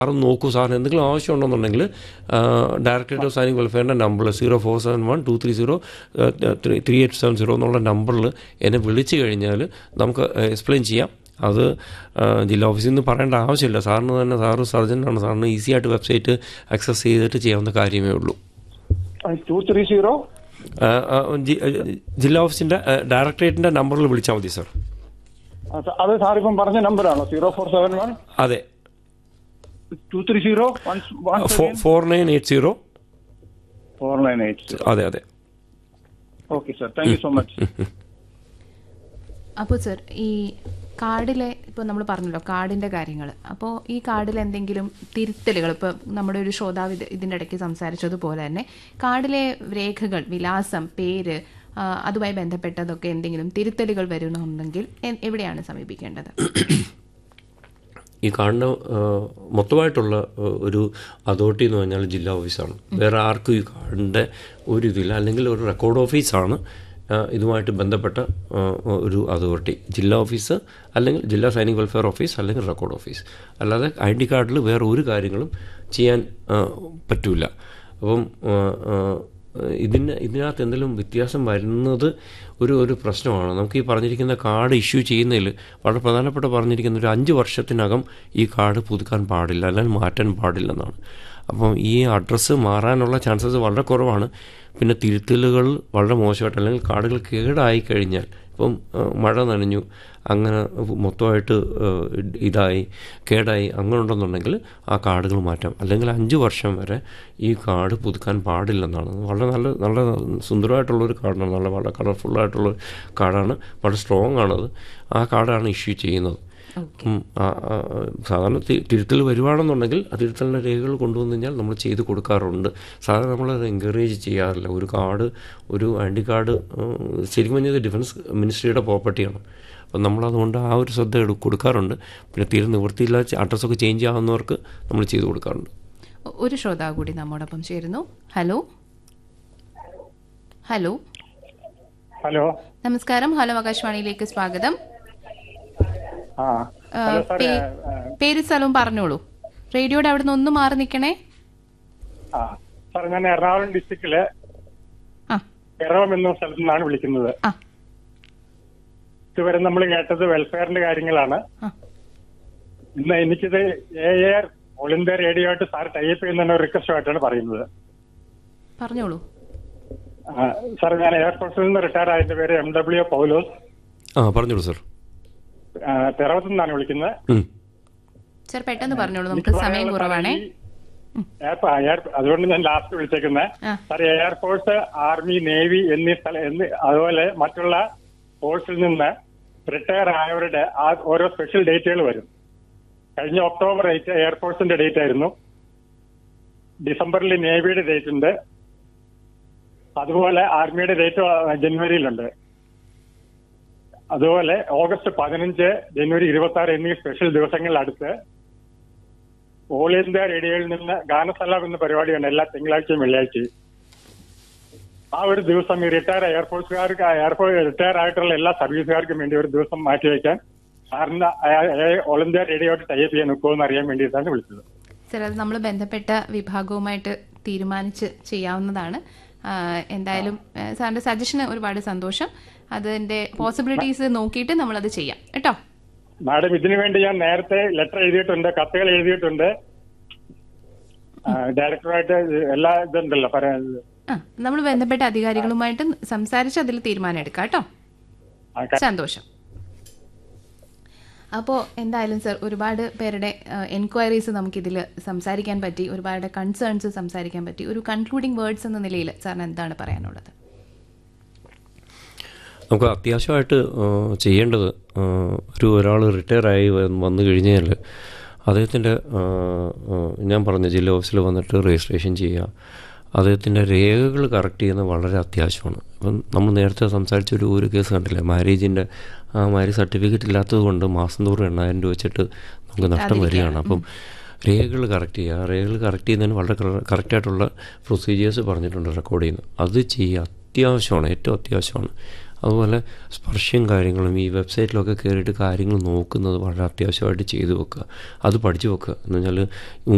Sir നോക്കൂ സാറിന് എന്തെങ്കിലും ആവശ്യമുണ്ടെന്നുണ്ടെങ്കിൽ ഡയറക്ടറേറ്റ് ഓഫ് സൈനിക് വെൽഫെയറിൻ്റെ number zero four seven one two three zero three eight seven zero എന്നുള്ള നമ്പറിൽ എന്നെ വിളിച്ചു കഴിഞ്ഞാൽ നമുക്ക് എക്സ്പ്ലെയിൻ ചെയ്യാം അത് ആ, ജില്ലാ ഓഫീസിൽ നിന്ന് പറയേണ്ട ആവശ്യമില്ല സാറിന് തന്നെ സാറ് സർജനാണ് സാറിന് ഈസി ആയിട്ട് വെബ്സൈറ്റ് ആക്സസ് ചെയ്തിട്ട് ചെയ്യാവുന്ന കാര്യമേ ഉള്ളൂ ടു ത്രീ സീറോ ആ, ആ, ജി- ജില്ലാ ഓഫീസിൻ്റെ ഡയറക്ടറേറ്റിൻ്റെ നമ്പറിൽ വിളിച്ചാൽ മതി സാർ അത് സാർ ഇപ്പം പറഞ്ഞ നമ്പറാണോ സീറോ ഫോർ സെവൻ വൺ അതെ two three zero one one four nine eight zero four nine eight zero അതെ അതെ okay sir thank you so much അപ്പോൾ സർ ഈ കാർഡിലെ ഇപ്പോൾ നമ്മൾ പറഞ്ഞല്ലോ കാർഡിൻ്റെ കാര്യങ്ങൾ അപ്പോൾ ഈ കാർഡിൽ എന്തെങ്കിലും തിരുത്തലുകൾ ഇപ്പോൾ നമ്മുടെ ഒരു ശ്രോതാവ് ഇത് ഇതിൻ്റെ ഇടയ്ക്ക് സംസാരിച്ചതുപോലെ തന്നെ കാർഡിലെ രേഖകൾ വിലാസം പേര് ആ, അതുമായി ബന്ധപ്പെട്ടതൊക്കെ എന്തെങ്കിലും തിരുത്തലുകൾ വരുന്നുണ്ടെങ്കിൽ എ- എവിടെയാണ് സമീപിക്കേണ്ടത് ഈ കാർഡിന് മൊത്തമായിട്ടുള്ള ആ, ഒരു അതോറിറ്റി എന്ന് പറഞ്ഞാൽ ജില്ലാ ഓഫീസാണ് വേറെ ആർക്കും ഈ കാർഡിൻ്റെ ഒരു ഇതില്ല അല്ലെങ്കിൽ ഒരു റെക്കോർഡ് ഓഫീസാണ് ആ, ഇതുമായിട്ട് ബന്ധപ്പെട്ട ആ, ഒരു അതോറിറ്റി ജില്ലാ ഓഫീസ് അല്ലെങ്കിൽ ജില്ലാ സൈനിക് വെൽഫെയർ ഓഫീസ് അല്ലെങ്കിൽ റെക്കോർഡ് ഓഫീസ് അല്ലാതെ ഐ ഡി കാർഡിൽ വേറെ ഒരു കാര്യങ്ങളും ചെയ്യാൻ ആ, പറ്റൂല അപ്പം ആ, ആ, ഇതിന് ഇതിനകത്ത് എന്തെങ്കിലും വ്യത്യാസം വരുന്നത് ഒരു ഒരു പ്രശ്നമാണ് നമുക്ക് ഈ പറഞ്ഞിരിക്കുന്ന കാർഡ് ഇഷ്യൂ ചെയ്യുന്നതിൽ വളരെ പ്രധാനപ്പെട്ട പറഞ്ഞിരിക്കുന്ന ഒരു അഞ്ച് വർഷത്തിനകം ഈ കാർഡ് പുതുക്കാൻ പാടില്ല അല്ലെങ്കിൽ മാറ്റാൻ പാടില്ലെന്നാണ് അപ്പം ഈ അഡ്രസ്സ് മാറാനുള്ള ചാൻസസ് വളരെ കുറവാണ് പിന്നെ തിരുത്തലുകൾ വളരെ മോശമായിട്ട് അല്ലെങ്കിൽ കാർഡുകൾ കേടായി കഴിഞ്ഞാൽ ഇപ്പം ആ, മഴ നനഞ്ഞു അങ്ങനെ മൊത്തമായിട്ട് ആ, ഇതായി കേടായി അങ്ങനെ ഉണ്ടെന്നുണ്ടെങ്കിൽ ആ കാർഡുകൾ മാറ്റാം അല്ലെങ്കിൽ അഞ്ച് വർഷം വരെ ഈ കാർഡ് പുതുക്കാൻ പാടില്ലെന്നാണ് വളരെ നല്ല നല്ല സുന്ദരമായിട്ടുള്ളൊരു കാർഡാണ് നല്ല വളരെ കളർഫുള്ളായിട്ടുള്ള കാർഡാണ് വളരെ സ്ട്രോങ് ആണത് ആ കാർഡാണ് ഇഷ്യൂ ചെയ്യുന്നത് ഉം, ആ, ആ, ആ, സാധാരണ തി- തിരുത്തൽ വരുവാണെന്നുണ്ടെങ്കിൽ ആ തിരുത്തലിൻ്റെ രേഖകൾ കൊണ്ടുവന്നു കഴിഞ്ഞാൽ നമ്മൾ ചെയ്ത് കൊടുക്കാറുണ്ട് സാധാരണ നമ്മളത് എൻകറേജ് ചെയ്യാറില്ല ഒരു കാർഡ് ഒരു ഐ ഡി കാർഡ് ശരിക്കും പറഞ്ഞത് ഡിഫൻസ് മിനിസ്ട്രിയുടെ പ്രോപ്പർട്ടിയാണ് അപ്പം നമ്മളതുകൊണ്ട് ആ ഒരു ശ്രദ്ധ എടു കൊടുക്കാറുണ്ട് പിന്നെ തീരെ നിവൃത്തിയില്ല അഡ്രസ്സൊക്കെ ചേഞ്ച് ആവുന്നവർക്ക് നമ്മൾ ചെയ്ത് കൊടുക്കാറുണ്ട് ഒ- ഒരു ശ്രോതാവ് കൂടി നമ്മോടൊപ്പം ചേരുന്നു ഹലോ ഹലോ ഹലോ നമസ്കാരം ഹലോ ആകാശവാണിയിലേക്ക് സ്വാഗതം ആ ആ, ഹലോ സാർ പേ- പേര് സ്ഥലവും പറഞ്ഞോളൂ റേഡിയോയുടെ അവിടെ നിന്ന് ഒന്ന് മാറി നിൽക്കണേ ആ സാർ ഞാൻ എറണാകുളം ഡിസ്ട്രിക്റ്റിലെ ആ പിറവം എന്ന സ്ഥലത്തു നിന്നാണ് വിളിക്കുന്നത് ആ ഇതുവരെ നമ്മൾ കേട്ടത് വെൽഫെയറിന്റെ കാര്യങ്ങളാണ് ആ ഇന്ന് എനിക്കിത് a air all India radio ആയിട്ട് സാർ ടൈപ്പ് ചെയ്യുന്ന ഒരു റിക്വസ്റ്റ് ആയിട്ടാണ് പറയുന്നത് പറഞ്ഞോളൂ ആ, സാർ ഞാൻ എയർഫോഴ്സിൽ നിന്ന് റിട്ടയർ ആയതിന്റെ പേര് എം ഡബ്ല്യു പൗലോസ് ആ പറഞ്ഞോളൂ സർ ആ, പിറവത്തു നിന്നാണ് വിളിക്കുന്നത് ഉം. സർ പെട്ടെന്ന് പറഞ്ഞോളൂ നമുക്ക് എനിക്ക് സമയം പറയാനുള്ള കുറവാണേ ഈ എയർ- ആ, എയർ- അതുകൊണ്ട് ഞാൻ ലാസ്റ്റ് വിളിച്ചേക്കുന്നത് ആ. സാർ എയർഫോഴ്സ് ആർമി നേവി എന്നീ സ്ഥല എന്നീ അതുപോലെ മറ്റുള്ള ഫോഴ്സിൽ നിന്ന് റിട്ടയർ ആയവരുടെ ആ ഓരോ സ്പെഷ്യൽ ഡേറ്റുകൾ വരും കഴിഞ്ഞ ഒക്ടോബർ എയ്റ്റ് എയർഫോഴ്സിന്റെ ഡേറ്റ് ആയിരുന്നു ഡിസംബറിൽ നേവിയുടെ ഡേറ്റ് ഉണ്ട് അതുപോലെ ആർമിയുടെ ഡേറ്റ് ജനുവരിയിലുണ്ട് അതുപോലെ ഓഗസ്റ്റ് പതിനഞ്ച് ജനുവരി ഇരുപത്തി ആറ് എന്നീ സ്പെഷ്യൽ ദിവസങ്ങളിൽ അടുത്ത് ഓൾ ഇന്ത്യ റേഡിയോയിൽ നിന്ന് ഗാനസലാം എന്ന പരിപാടിയുണ്ട് എല്ലാ തിങ്കളാഴ്ചയും വെള്ളിയാഴ്ചയും ആ ഒരു ദിവസം ഈ റിട്ടയർ എയർഫോഴ്സുകാർക്ക് എയർഫോഴ്സ് റിട്ടയർ ആയിട്ടുള്ള എല്ലാ സർവീസുകാർക്കും വേണ്ടി ഒരു ദിവസം മാറ്റിവെക്കാൻ സാറിന് ഓൾ ഇന്ത്യ റേഡിയോ ആയിട്ട് ടൈപ്പ് ചെയ്യാൻ ഒക്കുമെന്ന് അറിയാൻ വേണ്ടിയിട്ടാണ് വിളിച്ചത് സർ അത് നമ്മൾ ബന്ധപ്പെട്ട വിഭാഗവുമായിട്ട് തീരുമാനിച്ച് ചെയ്യാവുന്നതാണ് ആ, എന്തായാലും ആ, സാറിന്റെ സജഷന് ഒരുപാട് സന്തോഷം അതിന്റെ പോസിബിലിറ്റീസ് നോക്കിയിട്ട് നമ്മളത് ചെയ്യാം കേട്ടോ മാഡം ഇതിനു വേണ്ടി ഞാൻ നേരത്തെ ലെറ്റർ എഴുതിയിട്ടുണ്ട് കത്തുകൾ എഴുതിയിട്ടുണ്ട് ആ, ഡയറക്ടറായിട്ട് എല്ലാ ഇതുണ്ടല്ലോ പറയാൻ ആ നമ്മൾ ബന്ധപ്പെട്ട അധികാരികളുമായിട്ട് സംസാരിച്ച് അതിൽ തീരുമാനം എടുക്കാം കേട്ടോ ആ, സന്തോഷം അപ്പോൾ എന്തായാലും സർ ഒരുപാട് പേരുടെ എൻക്വയറീസ് നമുക്കിതിൽ സംസാരിക്കാൻ പറ്റി ഒരുപാട് കൺസേൺസ് സംസാരിക്കാൻ പറ്റി ഒരു കൺക്ലൂഡിംഗ് വേർഡ്സ് എന്ന നിലയിൽ സാറിന് എന്താണ് പറയാനുള്ളത് നമുക്ക് അത്യാവശ്യമായിട്ട് ആ, ചെയ്യേണ്ടത് ആ, ഒരു ഒരാൾ റിട്ടയർ ആയി വ- വന്നു കഴിഞ്ഞാൽ അദ്ദേഹത്തിൻ്റെ ആ, ആ, ഞാൻ പറഞ്ഞ ജില്ലാ ഓഫീസിൽ വന്നിട്ട് രജിസ്ട്രേഷൻ ചെയ്യുക അദ്ദേഹത്തിൻ്റെ രേഖകൾ കറക്റ്റ് ചെയ്യുന്നത് വളരെ അത്യാവശ്യമാണ് ഇപ്പം നമ്മൾ നേരത്തെ സംസാരിച്ച ഒരു ഒരു കേസ് കണ്ടില്ലേ മാരേജിൻ്റെ ആ മാരേജ് സർട്ടിഫിക്കറ്റ് ഇല്ലാത്തത് കൊണ്ട് മാസം തോറും എണ്ണായിരം രൂപ വെച്ചിട്ട് നമുക്ക് നഷ്ടം വരികയാണ് അപ്പം രേഖകൾ കറക്റ്റ് ചെയ്യുക രേഖകൾ കറക്റ്റ് ചെയ്യുന്നതിന് വളരെ കറക്റ്റായിട്ടുള്ള പ്രൊസീജിയേഴ്സ് പറഞ്ഞിട്ടുണ്ട് റെക്കോർഡ് ചെയ്യുന്നത് അത് ചെയ്യുക അത്യാവശ്യമാണ് ഏറ്റവും അത്യാവശ്യമാണ് അതുപോലെ സ്പർശം കാര്യങ്ങളും ഈ വെബ്സൈറ്റിലൊക്കെ കയറിയിട്ട് കാര്യങ്ങൾ നോക്കുന്നത് വളരെ അത്യാവശ്യമായിട്ട് ചെയ്തു വെക്കുക അത് പഠിച്ചു വെക്കുക എന്ന് വെച്ചാൽ